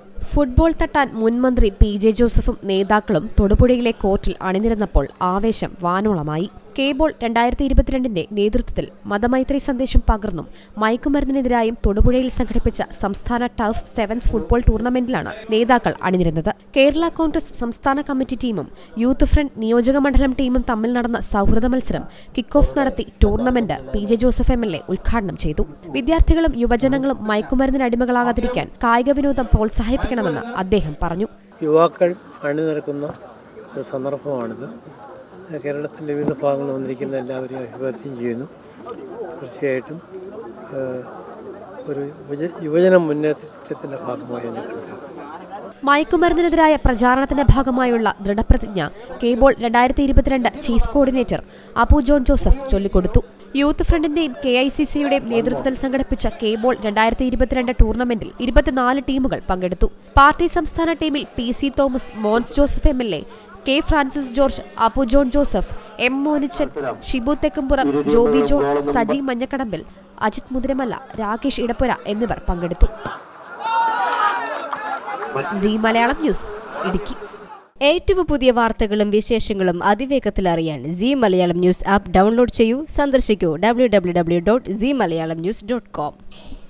football തട്ടാൻ മുൻമന്ത്രി P J ജോസഫും നേതാക്കളും തൊടുപുഴയിലെ കോർട്ടിൽ അണിനിരന്നപ്പോൾ ആവേശം വാനോളമായി കേബോൾ രണ്ടായിരത്തി ഇരുപത്തിരണ്ടിന്റെ നേതൃത്വത്തിൽ മതമൈത്രി സന്ദേശം പകർന്നും മയക്കുമരുന്നിനെതിരായും തൊടുപുഴയിൽ സംഘടിപ്പിച്ച സംസ്ഥാന ടഫ് സെവൻസ് ഫുട്ബോൾ ടൂർണമെന്റിലാണ് നേതാക്കൾ അണിനിരുന്നത് കേരള കോൺഗ്രസ് സംസ്ഥാന കമ്മിറ്റി ടീമും യൂത്ത് ഫ്രണ്ട് നിയോജക മണ്ഡലം ടീമും തമ്മിൽ നടന്ന സൗഹൃദ മത്സരം കിക്ക് ഓഫ് നടത്തി tournament P J Joseph M L A ഉദ്ഘാടനം ചെയ്തു വിദ്യാർത്ഥികളും യുവജനങ്ങളും മയക്കുമരുന്നിന് അടിമകളാകാതിരിക്കാൻ കായിക വിനോദം പ്രോത്സാഹിപ്പിക്കണമെന്ന് അദ്ദേഹം പറഞ്ഞു യുവാക്കൾ അണിനിരക്കുന്ന ഒരു സന്ദർഭമാണിത് കേരളത്തിൻ്റെ വിവിധ ഭാഗങ്ങളിൽ വന്നിരിക്കുന്ന എല്ലാവരെയും അഭിവാദ്യം ചെയ്യുന്നു തീർച്ചയായിട്ടും ഏഹ്, ഒരു യുവജ- യുവജന മുന്നേറ്റത്തിൻ്റെ ഭാഗമായി നിൽക്കുന്നത് മയക്കുമരുന്നിനെതിരായ പ്രചാരണത്തിന്റെ ഭാഗമായുള്ള ദൃഢപ്രതിജ്ഞ കേബോൾ രണ്ടായിരത്തി ഇരുപത്തിരണ്ട് ചീഫ് കോർഡിനേറ്റർ അപ്പു ജോൺ ജോസഫ് ചൊല്ലിക്കൊടുത്തു യൂത്ത് ഫ്രണ്ടിന്റെയും കെ ഐ സി സിയുടെയും നേതൃത്വത്തിൽ സംഘടിപ്പിച്ച കേബോൾ രണ്ടായിരത്തി ഇരുപത്തിരണ്ട് ടൂർണമെന്റിൽ ഇരുപത്തിനാല് ടീമുകൾ പങ്കെടുത്തു പാർട്ടി സംസ്ഥാന ടീമിൽ P C Thomas Mons Joseph M L A K Francis George Appu John Joseph M Monichan Shibu Thekkumpuram Joby John Saji Manjakadambil Ajith Muthiramala Rakesh Edappura എന്നിവർ പങ്കെടുത്തു സി മലയാളം ന്യൂസ് ഇടുക്കി ഏറ്റവും പുതിയ വാർത്തകളും വിശേഷങ്ങളും അതിവേഗത്തിൽ അറിയാൻ C Malayalam news app download ചെയ്യൂ സന്ദർശിക്കൂ W W W dot C Malayalam news dot com